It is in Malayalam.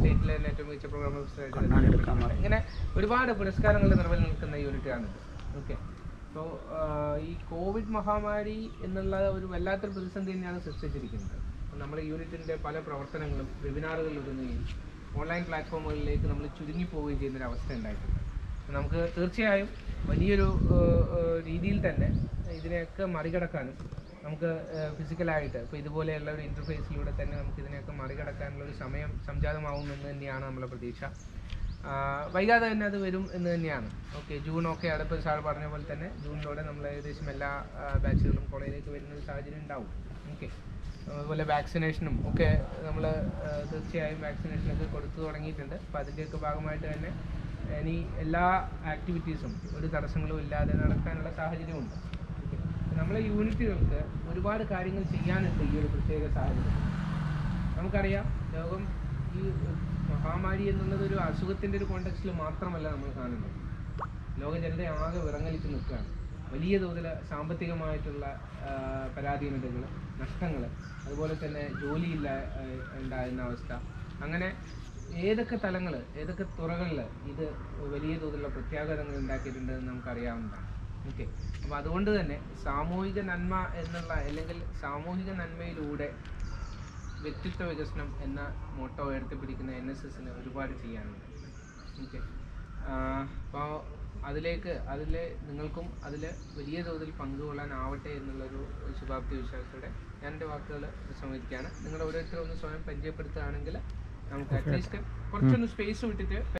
സ്റ്റേറ്റിലെ തന്നെ ഏറ്റവും മികച്ച പ്രോഗ്രാം ഓഫീസറായിട്ട് ഇങ്ങനെ ഒരുപാട് പുരസ്കാരങ്ങളുടെ നിറവിൽ നിൽക്കുന്ന യൂണിറ്റാണിത് ഓക്കെ അപ്പോൾ ഈ കോവിഡ് മഹാമാരി എന്നുള്ള ഒരു വല്ലാത്തൊരു പ്രതിസന്ധി തന്നെയാണ് സൃഷ്ടിച്ചിരിക്കുന്നത് അപ്പോൾ നമ്മുടെ യൂണിറ്റിൻ്റെ പല പ്രവർത്തനങ്ങളും വെബിനാറുകളിൽ ഒതുങ്ങുകയും ഓൺലൈൻ പ്ലാറ്റ്ഫോമുകളിലേക്ക് നമ്മൾ ചുരുങ്ങി പോവുകയും ചെയ്യുന്ന ഒരു അവസ്ഥ ഉണ്ടായിട്ടുണ്ട് അപ്പോൾ നമുക്ക് തീർച്ചയായും വലിയൊരു ഏഹ്, ഏഹ്, രീതിയിൽ തന്നെ ഇതിനെയൊക്കെ മറികടക്കാനും നമുക്ക് ഫിസിക്കലായിട്ട് ഇപ്പോൾ ഇതുപോലെയുള്ള ഒരു ഇൻ്റർഫേസിലൂടെ തന്നെ നമുക്ക് ഇതിനെയൊക്കെ മറികടക്കാനുള്ള ഒരു സമയം സംജാതമാവുമെന്ന് തന്നെയാണ് നമ്മളെ പ്രതീക്ഷ ആ, വൈകാതെ തന്നെ അത് വരും എന്ന് തന്നെയാണ് ഓക്കെ ജൂൺ ഒക്കെ അടുത്ത സാർ പറഞ്ഞ പോലെ തന്നെ ജൂണിലൂടെ നമ്മൾ ഏകദേശം എല്ലാ ബാച്ചുകളും കോളേജിലേക്ക് വരുന്ന ഒരു സാഹചര്യം ഉണ്ടാവും ഓക്കെ അതുപോലെ വാക്സിനേഷനും ഒക്കെ നമ്മൾ തീർച്ചയായും വാക്സിനേഷനൊക്കെ കൊടുത്തു തുടങ്ങിയിട്ടുണ്ട് അപ്പോൾ അതിൻ്റെയൊക്കെ ഭാഗമായിട്ട് തന്നെ ഇനി എല്ലാ ആക്ടിവിറ്റീസും ഒരു തടസ്സങ്ങളും ഇല്ലാതെ നടക്കാനുള്ള സാഹചര്യമുണ്ട് ഓക്കെ നമ്മളെ യൂണിറ്റുകൾക്ക് ഒരുപാട് കാര്യങ്ങൾ ചെയ്യാനുണ്ട് ഈ ഒരു പ്രത്യേക സാഹചര്യം നമുക്കറിയാം ലോകം ഈ മഹാമാരി എന്നുള്ളത് ഒരു അസുഖത്തിൻ്റെ ഒരു കോണ്ടെക്സ്റ്റിൽ മാത്രമല്ല നമ്മൾ കാണുന്നത് ലോക ജനത ആകെ വിറങ്ങലിച്ച് നിൽക്കുകയാണ് വലിയ തോതിൽ സാമ്പത്തികമായിട്ടുള്ള ആ, പരാധീനതകൾ നഷ്ടങ്ങൾ അതുപോലെ തന്നെ ജോലിയില്ല ആ, ഉണ്ടാകുന്ന അവസ്ഥ അങ്ങനെ ഏതൊക്കെ തലങ്ങൾ ഏതൊക്കെ തുറകളിൽ ഇത് വലിയ തോതിലുള്ള പ്രത്യാഘാതങ്ങൾ ഉണ്ടാക്കിയിട്ടുണ്ടെന്ന് നമുക്കറിയാവുന്നതാണ് ഓക്കെ അപ്പോൾ അതുകൊണ്ട് തന്നെ സാമൂഹിക നന്മ എന്നുള്ള അല്ലെങ്കിൽ സാമൂഹിക നന്മയിലൂടെ വ്യക്തിത്വ വികസനം എന്ന മോട്ടോ ഉയർത്തിപ്പിടിക്കുന്ന എൻ എസ് എസിന് ഒരുപാട് ചെയ്യാനുണ്ട് ഓക്കെ അപ്പോൾ അതിലേക്ക് അതിൽ നിങ്ങൾക്കും അതിൽ വലിയ തോതിൽ പങ്കുകൊള്ളാനാവട്ടെ എന്നുള്ളൊരു ശുഭാപ്തി വിശ്വാസത്തോടെ ഞാൻ എൻ്റെ വാക്കുകൾ സമ്മതിക്കുകയാണ് നിങ്ങൾ ഓരോരുത്തരും ഒന്ന് സ്വയം പരിചയപ്പെടുത്തുകയാണെങ്കിൽ നമുക്ക് അറ്റ്ലീസ്റ്റ് കുറച്ചൊന്ന് സ്പേസ് വിട്ടിട്ട്